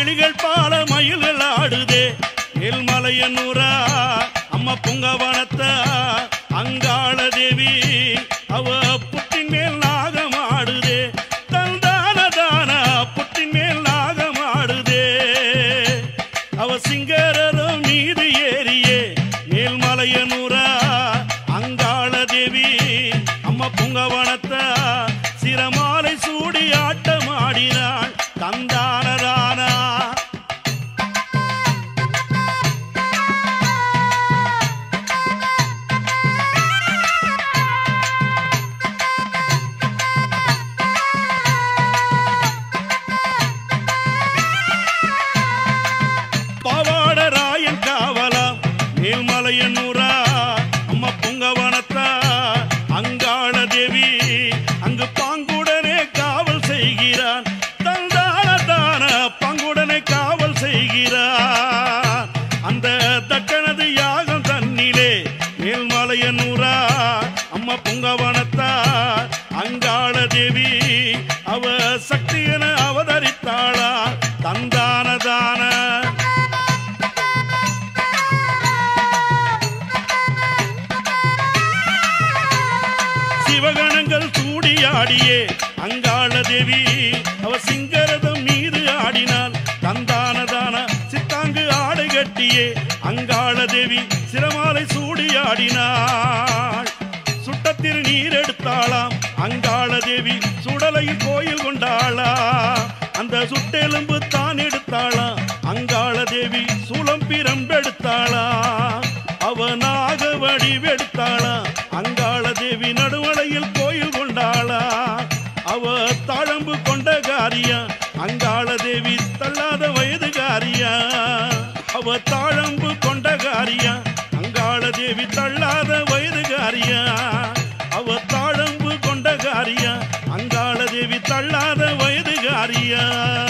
கிளிகள் பால மயில்கள் ஆடுதே மேல்மலையனூரா அம்மா புங்கவனத்தா அங்காள தேவி அவ புட்டின் மேல் நாகம் ஆடுதே தந்தான தான புட்டின் மேல் நாகம் ஆடுதே அவ சிங்கரரும் மீது ஏறியே மேல்மலையனூரா அங்காள தேவி அம்மா புங்கவனத்தா சிரமாலை சூடி ஆட்டம் ஆடினாள் தந்தானதானா பாவாட ராயன் காவலாம் மேல்மலையனூரா அம்மா புங்கவனத்தா அங்காள தேவி அங்கு பாங்குடனே காவல் செய்கிறான் தந்தான தான பங்குடனே காவல் செய்கிறான் அந்த தக்கனது யாகம் தன்னிலே மேல்மலையனூரா அம்மா புங்கவனத்தா அங்காள தேவி அவ சக்தி என அவதரித்தாளா தந்தான தான சிவகணங்கள் சூடியாடியே அங்காள தேவி அவ சிங்கரதம் மீது ஆடினாள் தந்தானதான சித்தாங்கு ஆடை கட்டியே அங்காள தேவி சிரமாலை சூடியாடினாள் சுட்டத்தில் நீர் எடுத்தாளாம் அங்காள தேவி சுடலையில் கோயில் கொண்டாளா அந்த சுட்டெலும்பு தான் எடுத்தாளா அங்காள தேவி சூலம் பிரம்பெடுத்தாளா அவனாக வடிவெடுத்தாளா அங்காள தேவி நடுவளையில் கோயில் கொண்டாளா அவ தாழம்பு கொண்ட காரியா அங்காள தேவி தள்ளாத வயது காரியா அவ தாழம்பு கொண்ட காரியா அங்காள தேவி தள்ளாத வயது காரியா அவ தாழம்பு கொண்ட காரியா அங்காள தேவி தள்ளாத வயது காரியா